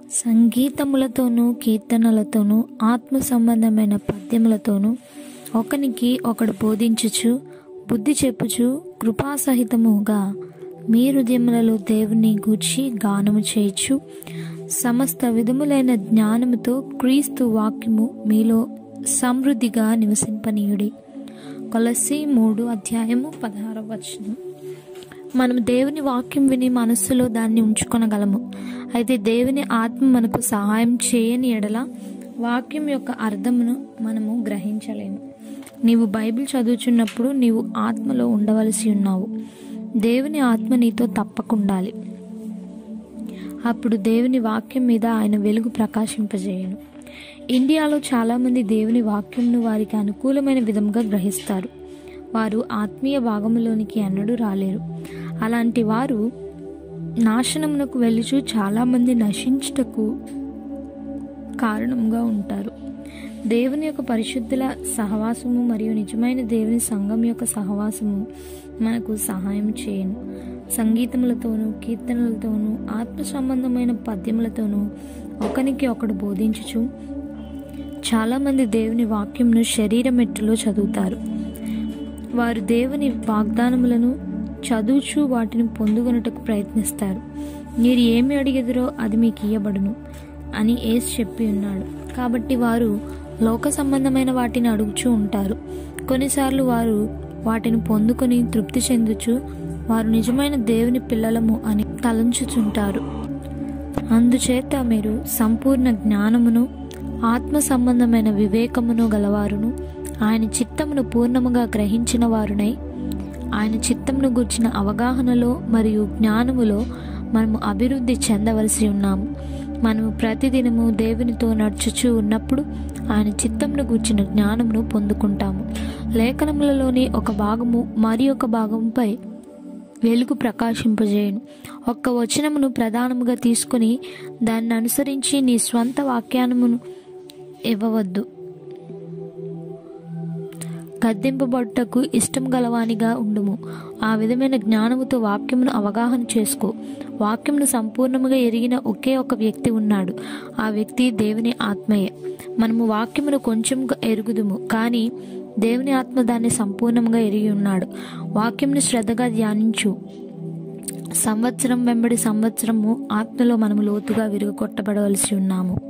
సంగీతములతోనూ కీర్తనలతోనూ ఆత్మ సంబంధమైన పద్యములతోనూ ఒకనికి ఒకడు బోధించుచు బుద్ధి చెప్పుచు కృపాసహితముగా మీ హృదయములలో దేవుని గూర్చి గానము చేయొచ్చు సమస్త విధములైన జ్ఞానముతో క్రీస్తు వాక్యము మీలో సమృద్ధిగా నివసింపనీయుడి కొలసి మూడు అధ్యాయము పదహార వచనం మనం దేవుని వాక్యం విని మనస్సులో దాన్ని ఉంచుకొనగలము అయితే దేవుని ఆత్మ మనకు సహాయం చేయని ఎడల వాక్యం యొక్క అర్థమును మనము గ్రహించలేము నీవు బైబిల్ చదువుచున్నప్పుడు నీవు ఆత్మలో ఉండవలసి ఉన్నావు దేవుని ఆత్మ నీతో తప్పకుండాలి అప్పుడు దేవుని వాక్యం మీద ఆయన వెలుగు ప్రకాశింపజేయను ఇండియాలో చాలామంది దేవుని వాక్యంను వారికి అనుకూలమైన విధంగా గ్రహిస్తారు వారు ఆత్మీయ భాగంలోనికి అన్నడు రాలేరు అలాంటి వారు నాశనమునకు వెళ్ళుచు చాలామంది నశించుటకు కారణంగా ఉంటారు దేవుని యొక్క పరిశుద్ధుల సహవాసము మరియు నిజమైన దేవుని సంఘం యొక్క సహవాసము మనకు సహాయం చేయను సంగీతములతోనూ కీర్తనలతోనూ ఆత్మ సంబంధమైన పద్యములతోనూ ఒకనికి ఒకడు బోధించుచు చాలామంది దేవుని వాక్యంను శరీరమెట్టులో చదువుతారు వారు దేవుని వాగ్దానములను చదువుచు వాటిని పొందుకొనుటకు ప్రయత్నిస్తారు మీరు ఏమి అడిగెదరో అది మీకు ఇయ్యబడును అని ఏసు చెప్పి ఉన్నాడు కాబట్టి వారు లోక సంబంధమైన వాటిని అడుగుచూ ఉంటారు కొన్నిసార్లు వారు వాటిని పొందుకొని తృప్తి చెందుచు వారు నిజమైన దేవుని పిల్లలము అని తలంచుచుంటారు అందుచేత మీరు సంపూర్ణ జ్ఞానమును ఆత్మ సంబంధమైన వివేకమును గలవారును ఆయన చిత్తమును పూర్ణముగా గ్రహించిన వారునై ఆయన చిత్తమును గుర్చిన అవగాహనలో మరియు జ్ఞానములో మనము అభివృద్ధి చెందవలసి ఉన్నాము మనము ప్రతిదినము దేవునితో నడుచుచూ ఉన్నప్పుడు ఆయన చిత్తమును గూర్చిన జ్ఞానమును పొందుకుంటాము లేఖనములలోని ఒక భాగము మరి ఒక భాగంపై వెలుగు ప్రకాశింపజేయను ఒక్క వచనమును ప్రధానముగా తీసుకుని దాన్ని అనుసరించి నీ స్వంత వాక్యానమును ఇవ్వవద్దు గద్దెంపబడుటకు ఇష్టం గలవానిగా ఉండుము ఆ విధమైన జ్ఞానముతో వాక్యమును అవగాహన చేసుకో వాక్యమును సంపూర్ణముగా ఎరిగిన ఒకే ఒక వ్యక్తి ఉన్నాడు ఆ వ్యక్తి దేవుని ఆత్మయే మనము వాక్యమును కొంచెం ఎరుగుదుము కానీ దేవుని ఆత్మ దాన్ని సంపూర్ణంగా ఎరిగి ఉన్నాడు వాక్యంను శ్రద్ధగా ధ్యానించు సంవత్సరం వెంబడి సంవత్సరము ఆత్మలో మనము లోతుగా విరుగొట్టబడవలసి ఉన్నాము